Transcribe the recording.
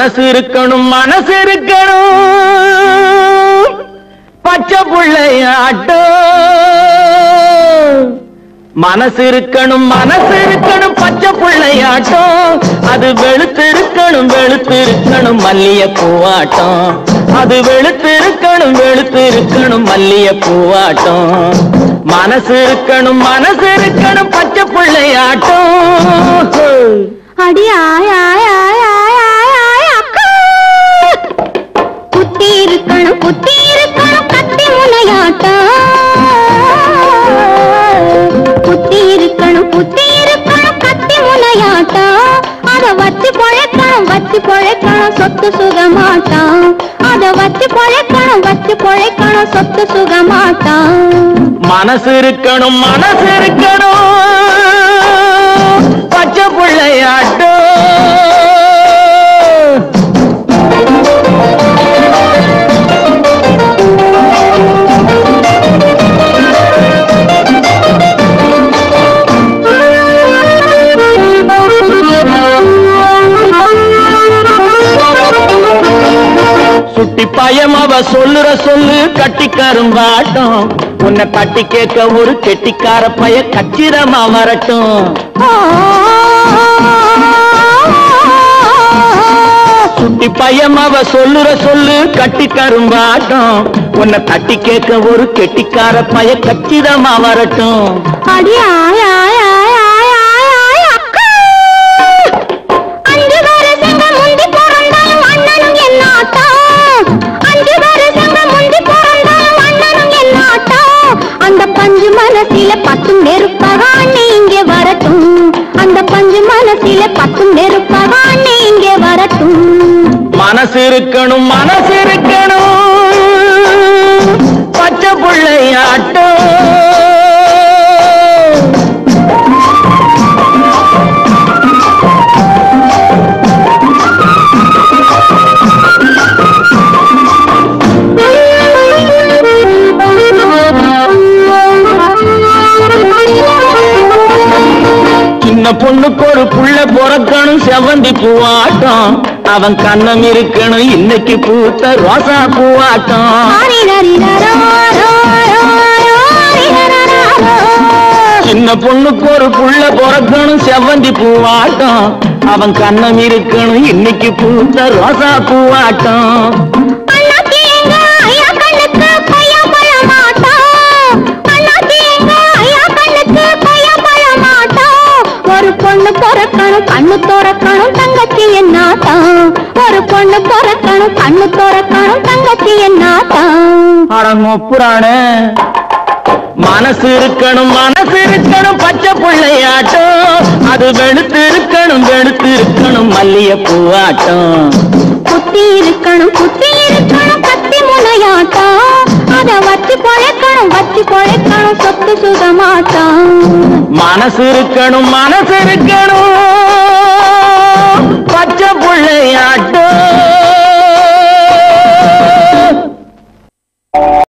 மனசு இருக்கணும் மனசு இருக்கணும் பச்சை புள்ளையாட்டோ மனசு இருக்கணும் மனசு இருக்கணும் பச்சை புள்ளையாட்டம் அது வெளுத்து இருக்கணும் வெளுத்து இருக்கணும் மல்லிய பூவாட்டம் அது வெளுத்து இருக்கணும் வெளுத்து இருக்கணும் மல்லிய பூவாட்டம் மனசு இருக்கணும் மனசு இருக்கணும் பச்சை புள்ளையாட்டம் அடி ஆய் ஆய் ஆய் ஆய் ஆய் ஆய் அக்கா குத்தி இருக்கணும் குத்தி இருக்கணும் கத்தி முனையாட்டம் குத்தி இருக்கணும் குத்தி இருக்கணும் கத்தி முனையாட்டம் அத வச்சு பொழைக்கணும் வச்சு பொழைக்கணும் சொத்து சுகமாட்டம் அத வச்சு பொழைக்கணும் வச்சு பொழைக்கணும் சொத்து சுகமாட்டம் மனசு இருக்கணும் மனசு இருக்கணும் பச்சை புள்ளையாட்டோ சுட்டி பயம் அவ சொல்லுற சொல்லு கட்டி கரும்பாட்டம் உன்னை தட்டி கேட்க ஒரு கெட்டிக்கார பைய கச்சிதமா வரட்டும் சுட்டி பையம் அவ சொல்லுற சொல்லு கட்டி கரும்பாட்டம் உன்னை தட்டி கேட்க ஒரு கெட்டிக்கார பைய கச்சிதமா வரட்டும் அடி ஆய் ஆய் ஆய் ஆய் ஆய் ஆய் அக்கா அஞ்சு வருஷங்க முந்தி பிறந்தாலும் அண்ணனும் என்னாட்டம் அஞ்சு வருஷங்க முந்தி பிறந்தாலும் அண்ணனும் என்னாட்டம் அந்த பஞ்சு மனசில பத்தும் நெருப்பாக அண்ணே இங்கே வரட்டும் அந்த பஞ்சு மனசில பத்தும் நெருப்பாக அண்ணே இங்கே வரட்டும் மனசு இருக்கணும் மனசு இருக்கணும் பச்சை புள்ளையாட்டோ சின்ன பொண்ணுக்கு ஒரு புள்ள பிறக்கணும் செவந்தி பூவாட்டம் அவன் கண்ணம் இருக்கணும் இன்னைக்கு பூத்த ரோசா பூவாட்டம் சின்ன பொண்ணுக்கு ஒரு புள்ள பிறக்கணும் செவந்தி பூவாட்டம் அவன் கண்ணம் இருக்கணும் இன்னைக்கு பூத்த ரோசா பூவாட்டம் அண்ணாச்சி எங்க ஐயா கண்ணுக்கு பையா பழம் மாட்டோம் அண்ணாச்சி எங்க ஐயா கண்ணுக்கு பையா பழம் மாட்டோம் ஒரு பொண்ணு பிறக்கணும் கண்ணு திறக்கணும் தங்கச்சி என்னாட்டம் ஒரு பொண்ணு பிறக்கணும் கண்ணு திறக்கணும் தங்கச்சி என்னாட்டம் அட மொப்புறானே மனசு இருக்கணும் மனசு இருக்கணும் பச்சை புள்ளையாட்டம் அது வெளுத்து இருக்கணும் வெளுத்து இருக்கணும் மல்லிய பூவாட்டம் குத்தி இருக்கணும் குத்தி இருக்கணும் கத்தி முனையாட்டம் அத வச்சு பொழைக்கணும் வச்சு பொழைக்கணும் சொத்து சுகமாட்டம் மனசு இருக்கணும் மனசு இருக்கணும் பச்சை புள்ளையாட்டம்